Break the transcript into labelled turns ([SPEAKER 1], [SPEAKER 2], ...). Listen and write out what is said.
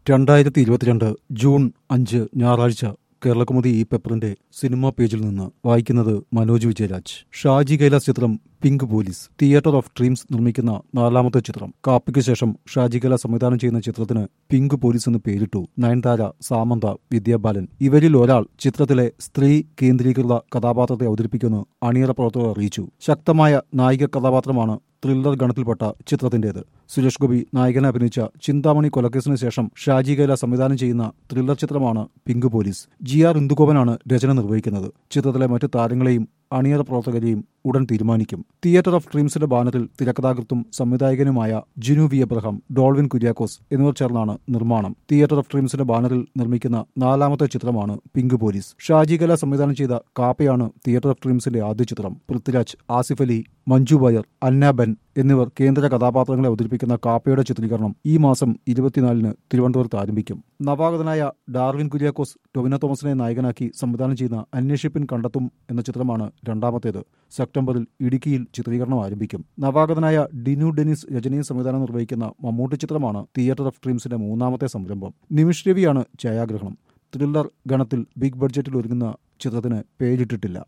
[SPEAKER 1] രണ്ടായിരത്തി ഇരുപത്തിരണ്ട് ജൂൺ അഞ്ച് ഞായറാഴ്ച കേരളകുമുദി ഈ പേപ്പറിന്റെ സിനിമാ പേജിൽ നിന്ന് വായിക്കുന്നത് മനോജ് വിജയരാജ് ഷാജി കൈലാസ് ചിത്രം Pink Police Theatre of Dreams നിർമ്മിക്കുന്ന നാലാമത്തെ ചിത്രം കാപ്പിക്ക് ശേഷം ഷാജി കൈലാസ് സംവിധാനം ചെയ്യുന്ന ചിത്രത്തിന് പിങ്ക് പോലീസ് എന്ന് പേരിട്ടു നയൻതാര സാമന്ത വിദ്യാബാലൻ ഇവരിൽ ഒരാൾ ചിത്രത്തിലെ സ്ത്രീ കേന്ദ്രീകൃത കഥാപാത്രത്തെ അവതരിപ്പിക്കുമെന്ന് അണിയറ പ്രവർത്തകർ അറിയിച്ചു ശക്തമായ നായിക കഥാപാത്രമാണ് ത്രില്ലർ ഗണത്തിൽപ്പെട്ട ചിത്രത്തിന്റേത് സുരേഷ് ഗോപി നായകനെ അഭിനയിച്ച ചിന്താമണി കൊലക്കേസിന് ശേഷം ഷാജി കൈല സംവിധാനം ചെയ്യുന്ന ത്രില്ലർ ചിത്രമാണ് പിങ്ക് പോലീസ് ജി ആർ ഇന്ദുഗോപനാണ് രചന നിർവഹിക്കുന്നത് ചിത്രത്തിലെ മറ്റു താരങ്ങളെയും അണിയറ പ്രവർത്തകരെയും ഉടൻ തീരുമാനിക്കും തിയേറ്റർ ഓഫ് ഡ്രീംസിന്റെ ബാനറിൽ തിരക്കഥാകൃത്തും സംവിധായകനുമായ ജിനു വി എബ്രഹാം ഡോൾവിൻ കുര്യാക്കോസ് എന്നിവർ ചേർന്നാണ് നിർമ്മാണം തിയേറ്റർ ഓഫ് ഡ്രീംസിന്റെ ബാനറിൽ നിർമ്മിക്കുന്ന നാലാമത്തെ ചിത്രമാണ് പിങ്ക് പോലീസ് ഷാജി കല സംവിധാനം ചെയ്ത കാപ്പയാണ് തിയേറ്റർ ഓഫ് ഡ്രീംസിന്റെ ആദ്യ ചിത്രം പൃഥ്വിരാജ് ആസിഫ് അലി മഞ്ജു വാര്യർ അന്ന ബെൻ എന്നിവർ കേന്ദ്ര കഥാപാത്രങ്ങളെ അവതരിപ്പിക്കുന്ന കാപ്പയുടെ ചിത്രീകരണം ഈ മാസം ഇരുപത്തിനാലിന് തിരുവനന്തപുരത്ത് ആരംഭിക്കും നവാഗതനായ ഡാർവിൻ കുര്യാക്കോസ് ടൊവിനോ തോമസിനെ നായകനാക്കി സംവിധാനം ചെയ്യുന്ന അന്വേഷിപ്പിൻ കണ്ടെത്തും എന്ന ചിത്രമാണ് രണ്ടാമത്തേത് സെപ്റ്റംബറിൽ ഇടുക്കിയിൽ ചിത്രീകരണം ആരംഭിക്കും നവാഗതനായ ഡിനു ഡെനിസ് രചനയും സംവിധാനം നിർവഹിക്കുന്ന മമ്മൂട്ടി ചിത്രമാണ് തിയേറ്റർ ഓഫ് ഡ്രീംസിന്റെ മൂന്നാമത്തെ സംരംഭം നിമിഷ് രവിയാണ് ഛായാഗ്രഹണം ത്രില്ലർ ഗണത്തിൽ ബിഗ് ബഡ്ജറ്റിൽ ഒരുങ്ങുന്ന ചിത്രത്തിന് പേരിട്ടിട്ടില്ല